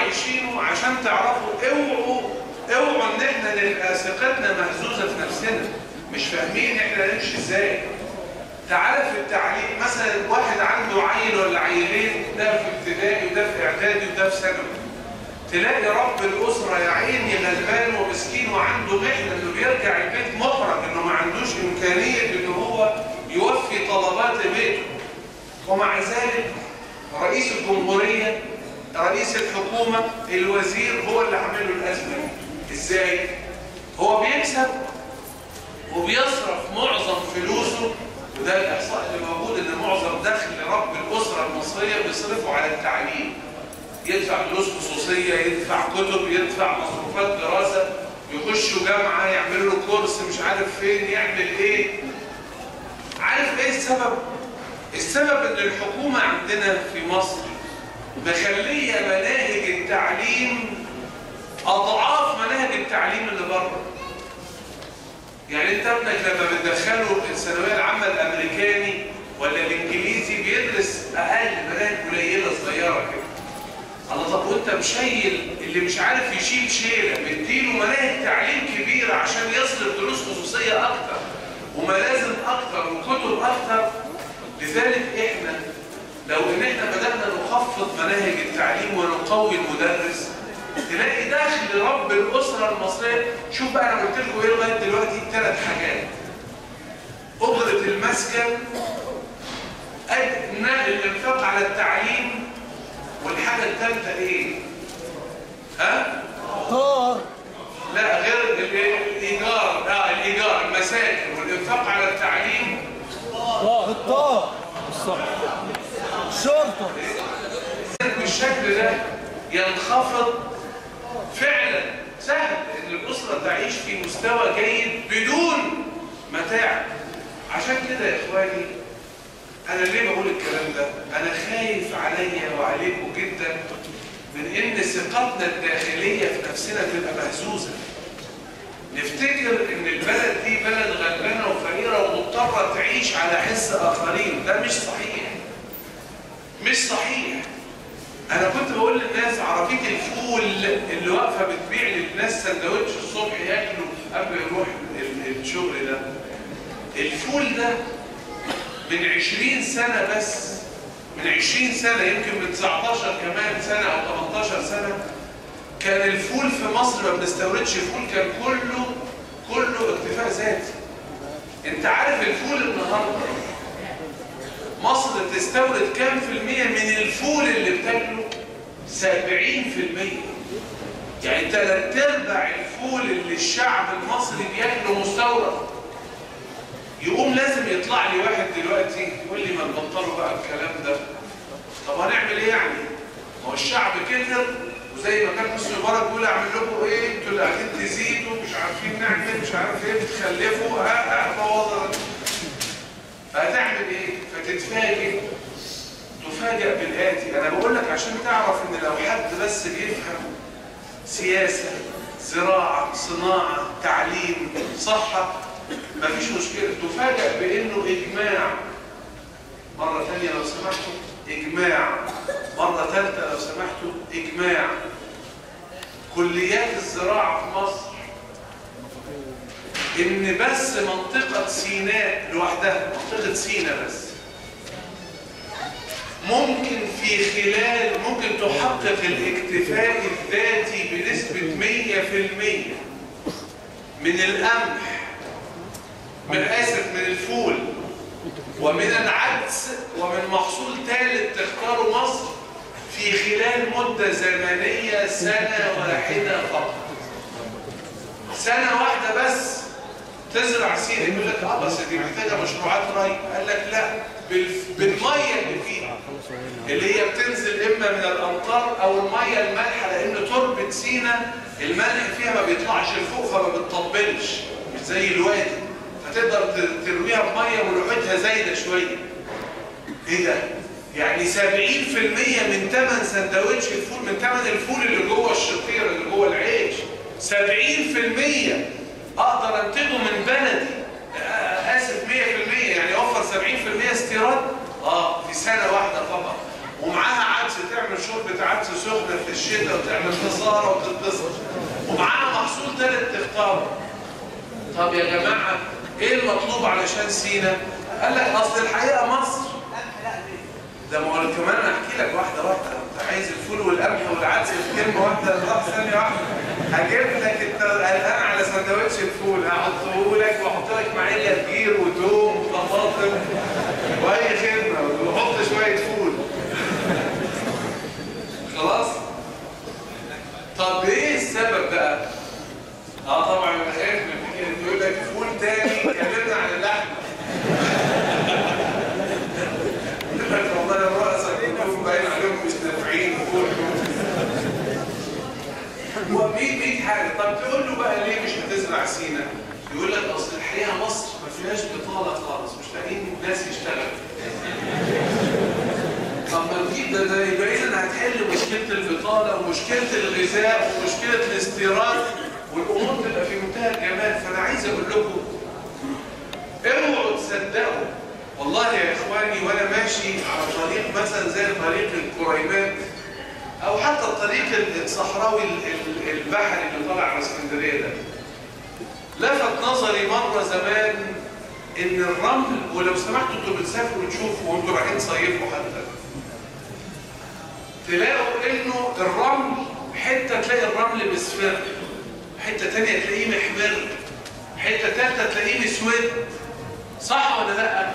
عايشينه عشان تعرفوا اوعوا اوعوا ان احنا نبقى ثقتنا مهزوزه في نفسنا مش فاهمين احنا نمشي ازاي تعالى في التعليم مثلا واحد عنده عيل ولا عيلين ده في ابتدائي وده في اعدادي وده في ثانوي تلاقي رب الاسره يا عيني غلبان ومسكين وعنده محنه انه بيرجع البيت محرج انه ما عندوش امكانيه ان هو يوفي طلبات بيته ومع ذلك رئيس الجمهوريه رئيس الحكومه الوزير هو اللي عامل له الازمه دي. ازاي؟ هو بيكسب وبيصرف معظم فلوسه وده الاحصاء اللي موجود ان معظم دخل رب الاسره المصريه بيصرفوا على التعليم يدفع دروس خصوصيه يدفع كتب يدفع مصروفات دراسه يخشوا جامعه يعملوا له كورس مش عارف فين يعمل ايه عارف ايه السبب السبب ان الحكومه عندنا في مصر مخليه مناهج التعليم اضعاف مناهج التعليم اللي بره يعني انت ابنك لما بتدخله الثانويه العامه الامريكاني ولا الانجليزي بيدرس اقل مناهج قليله صغيره كده الله طب وانت مشيل اللي مش عارف يشيل شيله مديله مناهج تعليم كبيره عشان يصرف دروس خصوصيه اكتر وملازم اكتر وكتب اكتر لذلك احنا لو ان احنا بدانا نخفض مناهج التعليم ونقوي المدرس تلاقي داخل رب الاسره المصريه شوف بقى انا قلت لكم ايه لغايه دلوقتي ثلاث حاجات اجره المسكن نقل الانفاق على التعليم والحاجه الثالثه ايه ها طار لا غير ال- الايجار اه الايجار المساكن والانفاق على التعليم الطار الشرطة بالشكل ده ينخفض فعلا سهل ان الاسره تعيش في مستوى جيد بدون متاع عشان كده يا اخواني انا ليه بقول الكلام ده انا خايف عليا وعليكم جدا من ان ثقتنا الداخليه في نفسنا تبقى مهزوزه نفتكر ان البلد دي بلد غلبانه وفقيره ومضطره تعيش على حس اخرين ده مش صحيح مش صحيح انا كنت بقول للناس عربيه الفول اللي واقفه بتبيع للناس سندوتش الصبح ياكلوا قبل يروح ال- الشغل ده الفول ده من 20 سنه بس من 20 سنه يمكن من 19 كمان سنه او 18 سنه كان الفول في مصر ما بنستوردش فول كان كله كله اكتفاء ذاتي انت عارف الفول النهارده مصر بتستورد كام في المية من الفول اللي بتاكله؟ 70% يعني تلات ارباع الفول اللي الشعب المصري بياكله مستورد يقوم لازم يطلع لي واحد دلوقتي يقول لي ما نبطلوا بقى الكلام ده طب هنعمل ايه يعني؟ ما هو الشعب كتر وزي ما كان حسني مبارك بيقول اعمل لكم ايه؟ انتوا اللي قاعدين تزيدوا مش عارفين نعمل مش عارف ايه بتخلفوا ها ها مواضع فهتعمل ايه؟ فتتفاجئ تفاجئ بالآتي أنا بقول لك عشان تعرف إن لو حد بس بيفهم سياسة زراعة صناعة تعليم صحة مفيش مشكلة تفاجئ بإنه إجماع مرة ثانية لو سمحتوا إجماع مرة ثالثة لو سمحتوا إجماع كليات الزراعة في مصر ان بس منطقة سيناء لوحدها منطقة سيناء بس ممكن في خلال ممكن تحقق الاكتفاء الذاتي بنسبة 100% من القمح من آسف من الفول ومن العدس ومن محصول ثالث تختاره مصر في خلال مدة زمنية سنة واحدة فقط سنة واحدة بس تزرع سين يقول لك اه بس دي محتاجه مشروعات ري قال لك لا بالف- بالميه اللي فيها اللي هي بتنزل اما من الامطار او الميه المالحه لان تربه سينا الملح فيها ما بيطلعش لفوق فما بتطبلش مش زي الوادي فتقدر ت- ترويها بميه ولوحتها زايده شويه ايه ده؟ يعني 70% من ثمن سندوتش الفول من ثمن الفول اللي جوه الشطير اللي جوه العيش 70% اقدر انتجه من بلدي آه، اسف 100% يعني اوفر 70% استيراد اه في سنه واحده فقط ومعاها عدس تعمل شوربه عدس عدس سخنه في الشتاء وتعمل خساره وتتبسط ومعانا محصول ثالث تختاره طب يا جماعه ايه المطلوب علشان سينا؟ قال لك اصل الحقيقه مصر ده ما هو كمان انا احكي لك واحده واحده انت عايز الفول والقمح والعدس في كلمه واحده لا ثانيه واحده هجيب لك انت قلقان على سندوتش الفول هحطه لك واحط لك معاه جرجير وتوم وطماطم واي خدمه وحط شويه فول خلاص طب ايه السبب بقى اه طبعا انا خايف من الحكايه يقول لك فول تاني كلمنا عن اللحمه يقول لك والله الرؤساء كلهم باين عليهم مش نافعين فول هو 100 100 حاجه طب تقول له بقى ليه مش هتزرع سينا يقول لك اصل الحقيقه مصر ما فيهاش بطاله خالص مش لاقيين ناس يشتغل طب ما تجيب ده ده يبقى اذا هتحل مشكله البطاله ومشكله الغذاء ومشكله الاستيراد والامور تبقى في منتهى الجمال فانا عايز اقول لكم اوعوا تصدقوا والله يا اخواني وانا ماشي على طريق مثلا زي طريق الكريمات او حتى الطريق الصحراوي ال- ال- البحري اللي طالع على اسكندريه ده لفت نظري مره زمان ان الرمل ولو سمحتوا انتوا بتسافروا تشوفوا وانتوا رايحين تصيفوا حتى تلاقوا انه الرمل حته تلاقي الرمل مصفر حته تانية تلاقيه محمر حته ثالثه تلاقيه مسود صح ولا لا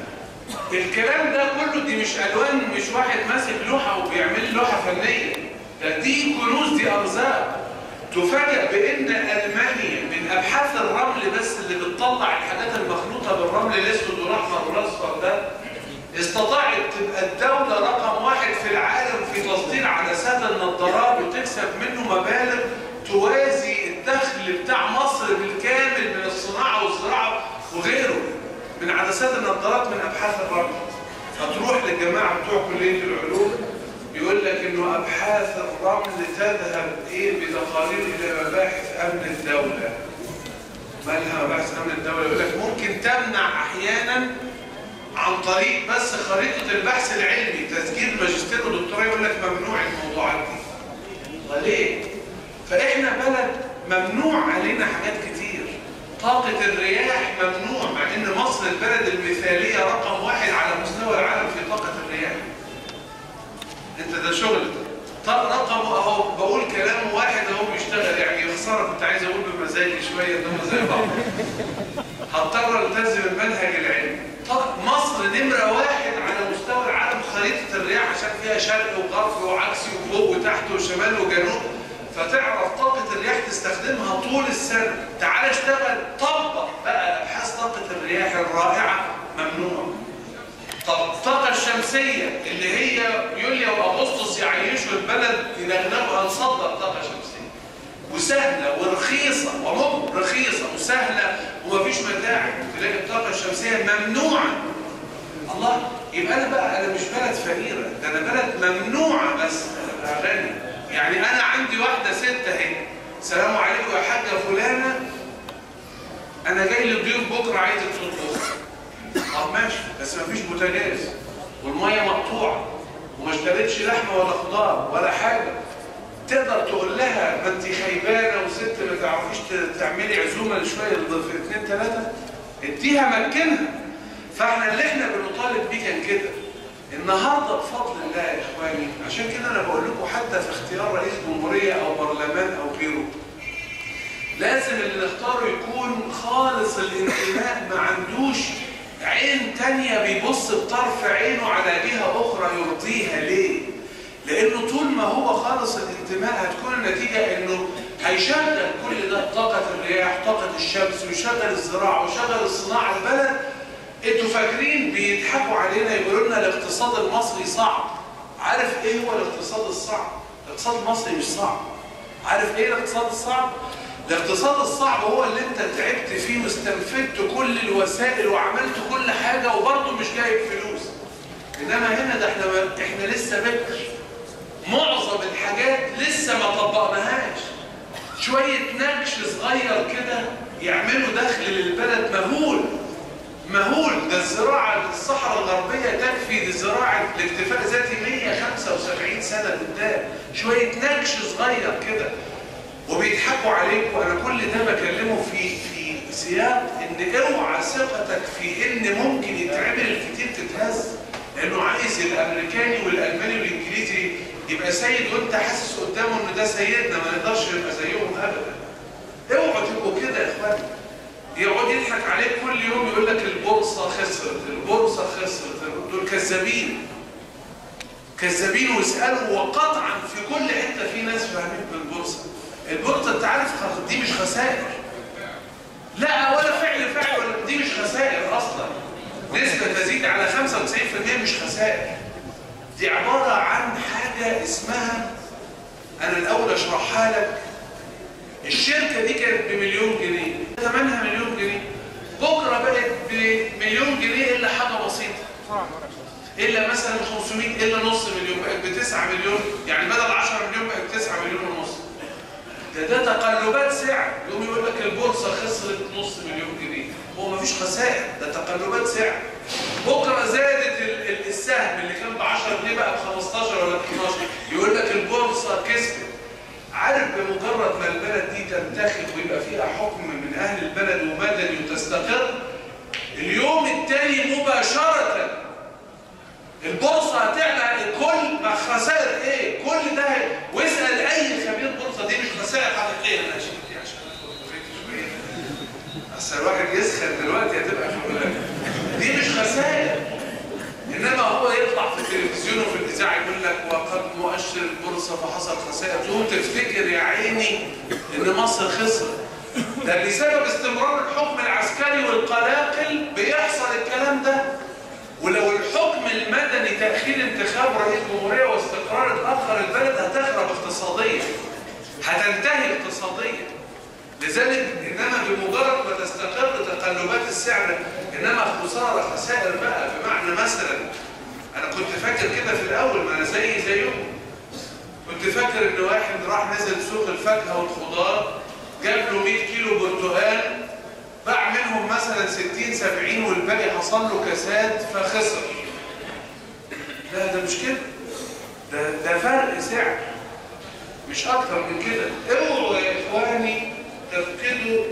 الكلام ده كله دي مش الوان مش واحد ماسك لوحه وبيعمل لوحه فنيه ده دي كنوز دي ارزاق تفاجئ بان المانيا من ابحاث الرمل بس اللي بتطلع الحاجات المخلوطه بالرمل الاسود والاحمر والاصفر ده استطاعت تبقى الدولة رقم واحد في العالم في تصدير عدسات النظارات وتكسب منه مبالغ توازي الدخل بتاع مصر بالكامل من الصناعة والزراعة وغيره من عدسات النظارات من أبحاث الرمل فتروح للجماعة بتوع كلية العلوم يقول لك إنه أبحاث الرمل تذهب إيه بتقارير إلى مباحث أمن الدولة مالها مباحث أمن الدولة يقول لك ممكن تمنع أحيانا عن طريق بس خريطة البحث العلمي تسجيل ماجستير ودكتوراه يقول لك ممنوع الموضوعات دي وليه؟ فإحنا بلد ممنوع علينا حاجات كتير طاقة الرياح ممنوع مع إن مصر البلد المثالية رقم واحد على مستوى العالم في طاقة الرياح انت ده شغل طب رقم اهو بقول كلام واحد اهو بيشتغل يعني خساره كنت عايز اقول بمزاجي شويه انما زي بعض هضطر التزم المنهج العلمي طب مصر نمره واحد على مستوى العالم خريطه الرياح عشان فيها شرق وغرب وعكسي وفوق وتحت وشمال وجنوب فتعرف طاقة الرياح تستخدمها طول السنة تعال اشتغل طبق بقى أبحاث طاقة الرياح الرائعة ممنوع طب الطاقة الشمسية اللي هي يوليو وأغسطس يعيشوا البلد ينغنغوا هنصدر طاقة شمسية وسهلة ورخيصة ومم رخيصة وسهلة ومفيش متاعب تلاقي الطاقة الشمسية ممنوعة الله يبقى أنا بقى أنا مش بلد فقيرة ده أنا بلد ممنوعة بس أبقى غني يعني أنا عندي واحدة ست أهي سلام عليكم يا حاجة فلانة أنا جاي للضيوف بكرة عايزك تطبخ طب ماشي بس مفيش بوتاجاز والميه مقطوعه وما اشتريتش لحمه ولا خضار ولا حاجه تقدر تقول لها ما انت خيبانه وست ما تعرفيش ت- تعملي عزومه لشويه في اثنين ثلاثه اديها مكنها فاحنا اللي احنا بنطالب بيه كان كده النهارده بفضل الله يا اخواني عشان كده انا بقول لكم حتى في اختيار رئيس جمهوريه او برلمان او بيرو لازم اللي نختاره يكون خالص الانتماء ما عندوش عين تانية بيبص بطرف عينه على جهة أخرى يرضيها ليه؟ لأنه طول ما هو خالص الانتماء هتكون النتيجة إنه هيشغل كل ده طاقة الرياح، طاقة الشمس، ويشغل الزراعة، ويشغل الصناعة البلد انتوا فاكرين بيضحكوا علينا يقولوا لنا الاقتصاد المصري صعب. عارف ايه هو الاقتصاد الصعب؟ الاقتصاد المصري مش صعب. عارف ايه الاقتصاد الصعب؟ الاقتصاد الصعب هو اللي انت تعبت فيه واستنفدت كل الوسائل وعملت كل حاجة وبرضه مش جايب فلوس انما هنا ده احنا احنا لسه بكر معظم الحاجات لسه ما طبقناهاش شوية نكش صغير كده يعملوا دخل للبلد مهول مهول ده الزراعة الصحراء الغربية تكفي لزراعة الاكتفاء ذاتي 175 40 سنه قدام شويه نكش صغير كده وبيضحكوا عليك وانا كل ده بكلمه في في سياق ان اوعى ثقتك في ان ممكن يتعمل الفتيل تتهز لانه عايز الامريكاني والالماني والانجليزي يبقى سيد وانت حاسس قدامه ان ده سيدنا ما نقدرش نبقى زيهم ابدا اوعوا تبقوا كده يا اخواني يقعد يضحك عليك كل يوم يقول لك البورصه خسرت البورصه خسرت دول كذابين كذابين واسالوا وقطعا في كل حته في ناس فاهمين بالبورصه البورصه انت عارف دي مش خسائر لا ولا فعل فعل ولا دي مش خسائر اصلا نسبه تزيد على 95% مش خسائر دي عباره عن حاجه اسمها انا الاول اشرحها لك الشركه دي كانت بمليون جنيه ثمنها مليون جنيه بكره بقت بمليون جنيه الا حاجه بسيطه الا مثلا 500 الا نص مليون بقت ب 9 مليون يعني بدل 10 مليون بقت 9 مليون ونص ده ده تقلبات سعر يقوم يقول لك البورصه خسرت نص مليون جنيه هو مفيش خسائر ده تقلبات سعر بكره زادت ال- ال- السهم اللي كان ب 10 جنيه بقى ب 15 ولا ب 12 يقول لك البورصه كسبت عارف بمجرد ما البلد دي تنتخب ويبقى فيها حكم من اهل البلد ومدني وتستقر اليوم التالي مباشره البورصه هتعلى كل ما خسائر ايه كل ده واسال اي خبير بورصه دي مش خسائر حقيقيه انا عشان دي عشان اخد حريتي شويه بس الواحد يسخن دلوقتي هتبقى في دي مش خسائر انما هو يطلع في التلفزيون وفي الاذاعه يقول لك وقد مؤشر البورصه فحصل خسائر تقوم تفتكر يا عيني ان مصر خسرت ده بسبب استمرار الحكم العسكري والقلاقل بيحصل الكلام ده ولو الحكم المدني تأخير انتخاب رئيس جمهورية واستقرار اتأخر البلد هتخرب اقتصاديا هتنتهي اقتصاديا لذلك انما بمجرد ما تستقر تقلبات السعر انما خسارة خسائر بقى بمعنى مثلا انا كنت فاكر كده في الاول ما انا زي زيهم كنت فاكر ان واحد راح نزل سوق الفاكهة والخضار جاب له 100 كيلو برتقال باع منهم مثلا 60 70 والباقي حصل له كساد فخسر لا ده مش كده ده ده فرق سعر مش اكتر من كده اوعوا يا اخواني تفقدوا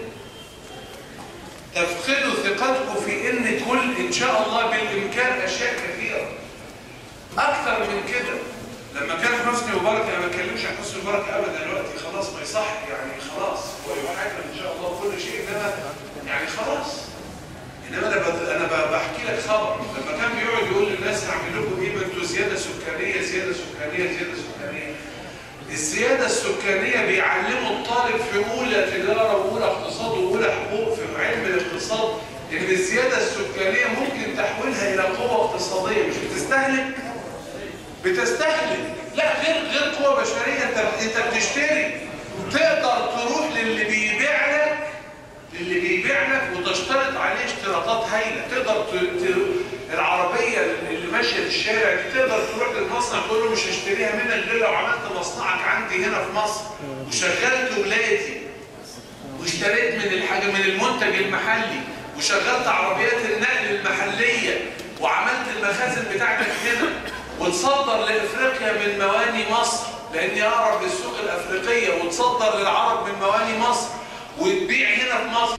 تفقدوا ثقتكم في ان كل ان شاء الله بالامكان اشياء كثيره اكتر من كده لما كان حسني مبارك انا ما بتكلمش عن حسني مبارك ابدا دلوقتي خلاص ما يصح يعني خلاص هو يحاكم ان شاء الله كل شيء انما يعني خلاص انما انا بد... انا ب- بحكي لك خبر لما كان بيقعد يقول للناس هعمل لكم ايه ما انتوا زياده سكانيه زياده سكانيه زياده سكانيه الزياده السكانيه بيعلموا الطالب في اولى تجاره واولى اقتصاد واولى حقوق في علم الاقتصاد ان الزياده السكانيه ممكن تحويلها الى قوه اقتصاديه مش بتستهلك بتستهلك لا غير غير قوة بشرية انت انت بتشتري تقدر تروح للي بيبيع لك للي بيبيع لك وتشترط عليه اشتراطات هايلة تقدر ت... ت... العربية اللي ماشية في الشارع دي تقدر تروح للمصنع تقول له مش هشتريها منك غير لو عملت مصنعك عندي هنا في مصر وشغلت ولادي واشتريت من الحاجة من المنتج المحلي وشغلت عربيات النقل المحلية وعملت المخازن بتاعتك هنا وتصدر لافريقيا من مواني مصر لاني اقرب للسوق الافريقيه وتصدر للعرب من مواني مصر وتبيع هنا في مصر